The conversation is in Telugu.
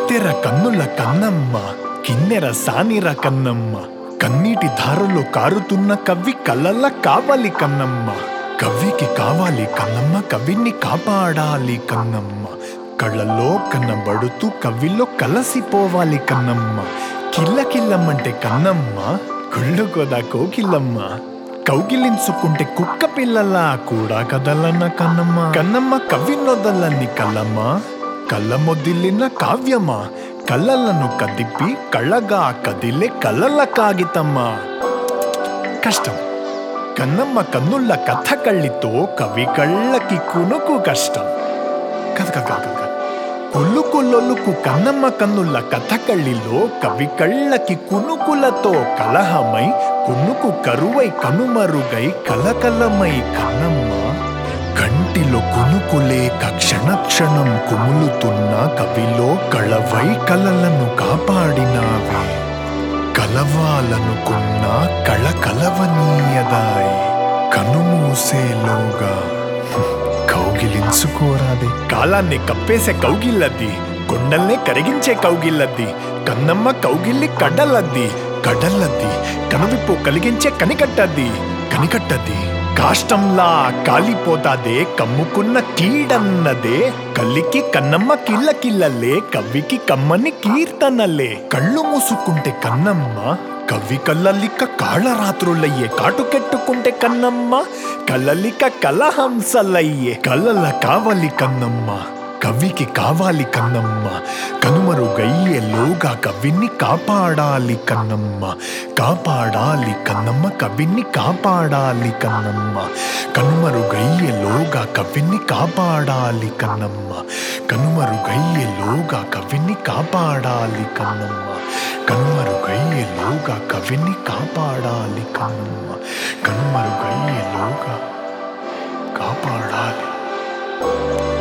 కత్తెర కన్నుల కన్నమ్మ కిన్నెర సానిర కన్నమ్మ కన్నీటి ధారలో కారుతున్న కవ్వి కళ్ళల్ల కావాలి కన్నమ్మ కవ్వికి కావాలి కన్నమ్మ కవిని కాపాడాలి కన్నమ్మ కళ్ళల్లో కన్నబడుతూ కవ్విలో కలసిపోవాలి కన్నమ్మ కిల్ల కిల్లమ్మంటే కన్నమ్మ కుళ్ళు కోదా కోకిల్లమ్మ కౌగిలించుకుంటే కుక్క పిల్లలా కూడా కదలన్న కన్నమ్మ కన్నమ్మ కవ్వినొదలని కల్లమ్మ కళ్ళమొదిలిన కావ్యమా కళ్ళలను కదిపి కళ్ళగా కదిలే కళ్ళల కాగితమ్మ కష్టం కన్నమ్మ కన్నుళ్ళ కథ కళ్ళితో కవి కళ్ళకి కునుకు కష్టం కథ కథ కథ కథ కొల్లుకు లొల్లుకు కన్నమ్మ కన్నుల కథకళ్ళిలో కవి కళ్ళకి కునుకులతో కలహమై కునుకు కరువై కనుమరుగై కలకలమై కన్నమ్మ కంటిలో కునుకులేక క్షణ క్షణం కుములుతున్న కవిలో కళవై కలలను కాపాడినావే కలవాలనుకున్న కళ కలవనీయదాయ్ కనుమూసేలోగా కౌగిలించుకోరాదే కాలాన్ని కప్పేసే కౌగిల్లద్ది కొండల్నే కరిగించే కౌగిల్లద్ది కన్నమ్మ కౌగిల్లి కడ్డలద్ది కడల్లద్ది కనువిప్పు కలిగించే కనికట్టద్ది కనికట్టద్ది కాష్టంలా కాలిపోతాదే కమ్ముకున్న కీడన్నదే కల్లికి కన్నమ్మ కిల్ల కిల్లలే కవ్వికి కమ్మని కీర్తనలే కళ్ళు మూసుకుంటే కన్నమ్మ కవ్వి కళ్ళలిక కాళరాత్రులయ్యే కాటుకెట్టుకుంటే కన్నమ్మ కళ్ళలిక కలహంసలయ్యే కళ్ళల కావాలి కన్నమ్మ కవ్వికి కావాలి కన్నమ్మ కనుమరుగయ్యేలోగా కవిని కాపాడాలి కన్నమ్మ కాపాడాలి కన్నమ్మ కవిని కాపాడాలి కన్నమ్మ కనుమరుగయ్యేలోగా కవిని కాపాడాలి కన్నమ్మ కనుమరుగయ్యేలోగా కవిని కాపాడాలి కన్నమ్మ కనుమరుగయ్యేలోగా కవిని కాపాడాలి కన్నమ్మ కనుమరుగయ్యేలోగా కాపాడాలి